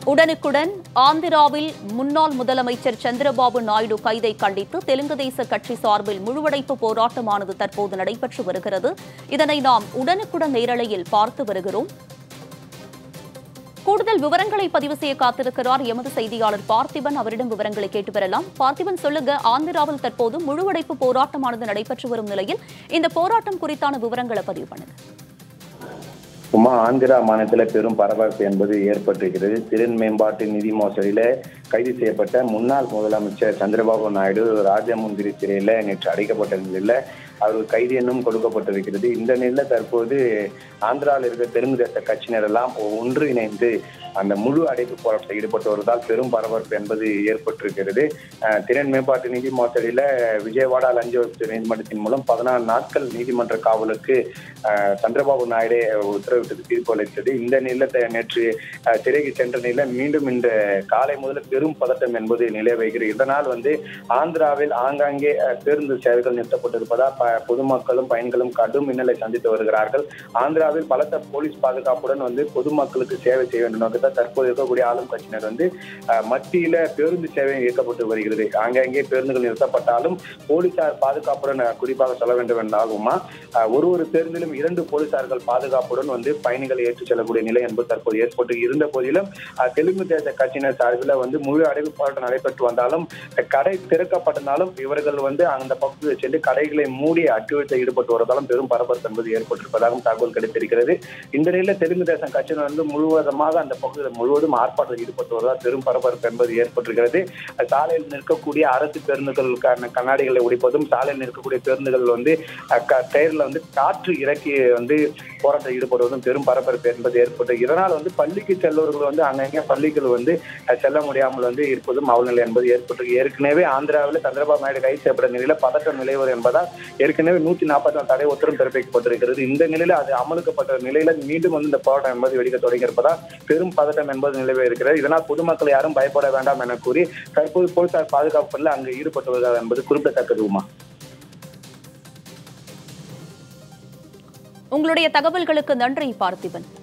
உடனுக்குடன் ஆந்திராவில் முன்னாள் முதலமைச்சர் சந்திரபாபு நாயுடு கைதை கண்டித்து தெலுங்கு தேச கட்சி சார்பில் முழுவடைப்பு போராட்டமானது தற்போது நடைபெற்று வருகிறது இதனை நாம் உடனுக்குடன் நேரலையில் பார்த்து வருகிறோம் கூடுதல் விவரங்களை பதிவு செய்ய காத்திருக்கிறார் எமது செய்தியாளர் பார்த்திபன் அவரிடம் விவரங்களை கேட்டு பெறலாம் பார்த்திபன் சொல்லுங்க ஆந்திராவில் தற்போது முழுவடைப்பு போராட்டமானது நடைபெற்று வரும் நிலையில் இந்த போராட்டம் குறித்தான விவரங்களை பதிவு பண்ணுங்க உமா ஆந்திரா மாநிலத்தில் பெரும் பரபரப்பு என்பது ஏற்பட்டிருக்கிறது திறன் மேம்பாட்டு நிதி மோசடியில கைது செய்யப்பட்ட முன்னாள் முதலமைச்சர் சந்திரபாபு நாயுடு ராஜமுந்திரி சிறையில நேற்று அடைக்கப்பட்ட நிலையில அவர் கைது எண்ணும் கொடுக்கப்பட்டிருக்கிறது இந்த நிலையில தற்போது ஆந்திராவில் இருக்கிற தெலுங்கு தேச கட்சியினர் எல்லாம் ஒன்று இணைந்து அந்த முழு அடைப்பு போராட்டத்தில் ஈடுபட்டு வருவதால் பெரும் பரபரப்பு என்பது ஏற்பட்டிருக்கிறது அஹ், திறன் மேம்பாட்டு நிதி மோசடியில விஜயவாடா லஞ்ச ஒழிப்பு நீதிமன்றத்தின் மூலம் பதினாறு நாட்கள் நீதிமன்ற காவலுக்கு அஹ், சந்திரபாபு நாயுடு உத்தரவிட்டது தீர்ப்பு அளித்தது இந்த நிலையில த- நேற்று அஹ், சிறைக்கு சென்ற நிலையில மீண்டும் இந்த காலை முதல்ல பெரும் பதட்டம் என்பது நிலை வைக்கிறது இதனால் வந்து ஆந்திராவில் ஆங்காங்கே அஹ், பேருந்து சேவைகள் நிறுத்தப்பட்டிருப்பதால் ப- பொதுமக்களும் பயணிகளும் கடும் மின்னலை சந்தித்து வருகிறார்கள் ஆந்திராவில் பலத்த போலீஸ் பாதுகாப்புடன் வந்து பொதுமக்களுக்கு சேவை செய்ய வேண்டும் நோக்கத்தில் தற்போது இருக்கக்கூடிய ஆளும் கட்சியினர் வந்து அஹ், மத்தியில பேருந்து சேவை இயக்கப்பட்டு வருகிறது ஆங்காங்கே பேருந்துகள் நிறுத்தப்பட்டாலும் போலீசார் பாதுகாப்புடன் அஹ், குறிப்பாக சொல்ல வேண்டும் என்றாகுமா அஹ், ஒரு ஒரு பேருந்திலும் இரண்டு போலீசார்கள் பாதுகாப்புடன் வந்து பயணிகளை ஏற்றிச் செல்லக்கூடிய நிலை என்பது தற்போது ஏற்பட்டு இருந்த போதிலும் அஹ், தெலுங்கு தேச கட்சியினர் சார்பில் வந்து முழு அடைவு போராட்டம் நடைபெற்று வந்தாலும் அஹ், கடை திறக்கப்பட்டிருந்தாலும் இவர்கள் வந்து அந்த பகுதியில் சென்று கடைகளை மூடி அட்டுவத்தில் ஈடுபட்டு வருவதாலும் பெரும் பரபரப்பு என்பது ஏற்பட்டிருப்பதாகவும் தகவல் கிடைத்திருக்கிறது இந்த நிலையில தெலுங்கு தேசம் கட்சியினர் வந்து முழுவதுமாக அந்த பகுதியில் முழுவதும் ஆர்ப்பாட்டத்தில் ஈடுபட்டு வருவதால் பெரும் பரபரப்பு என்பது ஏற்பட்டிருக்கிறது அஹ், சாலையில் நிற்கக்கூடிய அரசு பேருந்துகளுக்கான கண்ணாடிகளை உடைப்பதும் சாலையில் நிற்கக்கூடிய பேருந்துகள் வந்து அஹ், க- டயர்ல வந்து காற்று இறக்கி வந்து போராட்டத்தில் ஈடுபடுவதும் பெரும் பரபரப்பு என்பது ஏற்பட்டு இதனால் வந்து பள்ளிக்கு செல்பவர்கள் வந்து அங்கங்கே பள்ளிகள் வந்து அஹ், செல்ல முடியாமல் வந்து இருப்பதும் அவநிலை என்பது ஏற்பட்டு ஏற்கனவே ஆந்திராவில் சந்திரபாபு நாயுடு கைது செய்யப்பட்ட நிலையில பதட்டம் நிலவரம் என்பதால் ஏற்கனவே நூத்தி நாற்பத்தி நாலு தடை உத்தரவு பிறப்பிக்கப்பட்டிருக்கிறது இந்த நிலையில அது அமலுக்கப்பட்ட நிலையில மீண்டும் வந்து இந்த போராட்டம் என்பது வெடிக்க தொடங்கி இருப்பதால் பெரும் பதட்டம் என்பது நிலவே இருக்கிறது இதனால் பொதுமக்கள் யாரும் பயப்பட வேண்டாம் என கூறி தற்போது போலீசார் பாதுகாப்பில் அங்கு ஈடுபட்டு வருகிறார் என்பது குறிப்பிடத்தக்கது உமா உங்களுடைய தகவல்களுக்கு நன்றி பார்த்திபன்